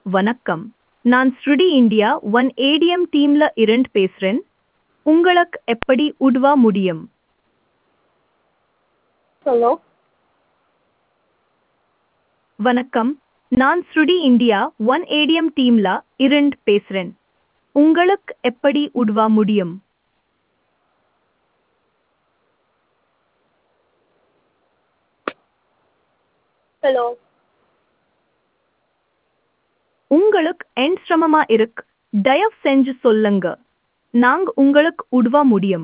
வணக்கம் நான் ஸ்ருடி இந்தியா ஒன் ஏடிஎம் டீம்ல இருந்து பேசுறேன் உங்களுக்கு எப்படி உதவ முடியும் ஹலோ வணக்கம் நான் ஸ்ருடி இந்தியா ஒன் ஏடிஎம் டீம்ல இருந்து பேசுறேன் உங்களுக்கு எப்படி உதவ முடியும் ஹலோ உங்களுக்கு என் சிரமமா இருக்கு தயவு செஞ்சு சொல்லுங்க நாங்க உங்களுக்கு உதவ முடியும்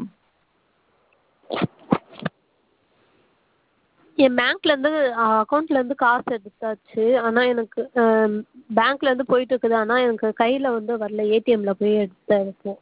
என் பேங்க்லேருந்து அக்கௌண்ட்லேருந்து காசு எடுத்தாச்சு ஆனால் எனக்கு பேங்க்லேருந்து போயிட்டு இருக்குது ஆனால் எனக்கு கையில் வந்து வரல ஏடிஎம்மில் போய் எடுத்தேன் இப்போ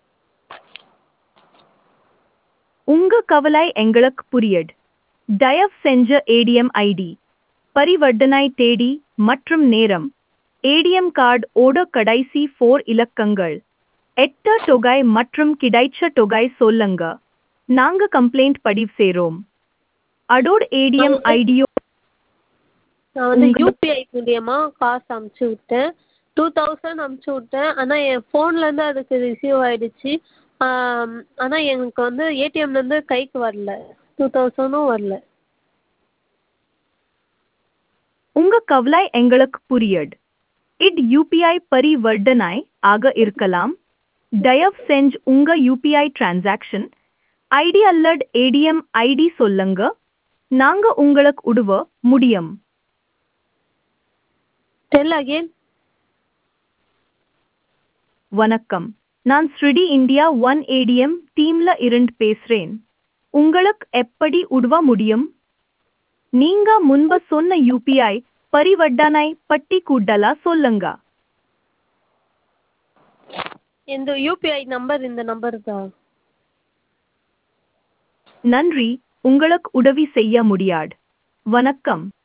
உங்க கவலை எங்களுக்கு புரியுது தயவு செஞ்ச ஏடிஎம் ஐடி பரிவர்த்தனை தேதி மற்றும் நேரம் ஏடிஎம் கார்டு ஓட கடைசி ஃபோர் இலக்கங்கள் எட்ட தொகை மற்றும் கிடைச்ச தொகை சொல்லுங்க நாங்க கம்ப்ளைண்ட் பதிவு செய்றோம் அடோட் ஏடிஎம் ஐடியோ நான் வந்து உங்க- யூபிஐ மூலியமா காசு அமுச்சு விட்டேன் டூ தௌசண்ட் அமுச்சு விட்டேன் ஆனால் என் ஃபோன்லேருந்து அதுக்கு ரிசீவ் ஆயிடுச்சு ஆனால் எனக்கு வந்து ஏடிஎம்லேருந்து கைக்கு வரல டூ தௌசண்டும் வரல உங்க கவலை எங்களுக்கு புரியுது இது யூபிஐ பரிவர்த்தனை ஆக இருக்கலாம் தயவு செஞ்சு உங்க யூபிஐ டிரான்சாக்ஷன் ஐடி அல்லது ஏடிஎம் ஐடி சொல்லுங்க நாங்க உங்களுக்கு உதவ முடியும் டெல் அகேன் வணக்கம் நான் ஸ்ருடி இந்தியா ஒன் ஏடிஎம் டீம்ல இருந்து பேசுறேன் உங்களுக்கு எப்படி உதவ முடியும் நீங்க முன்பு சொன்ன யூபிஐ பரிவர்த்தனை பட்டி கூட்டலா சொல்லுங்க இந்த யூபிஐ நம்பர் இந்த நம்பர் தான் நன்றி உங்களுக்கு உதவி செய்ய முடியாது வணக்கம்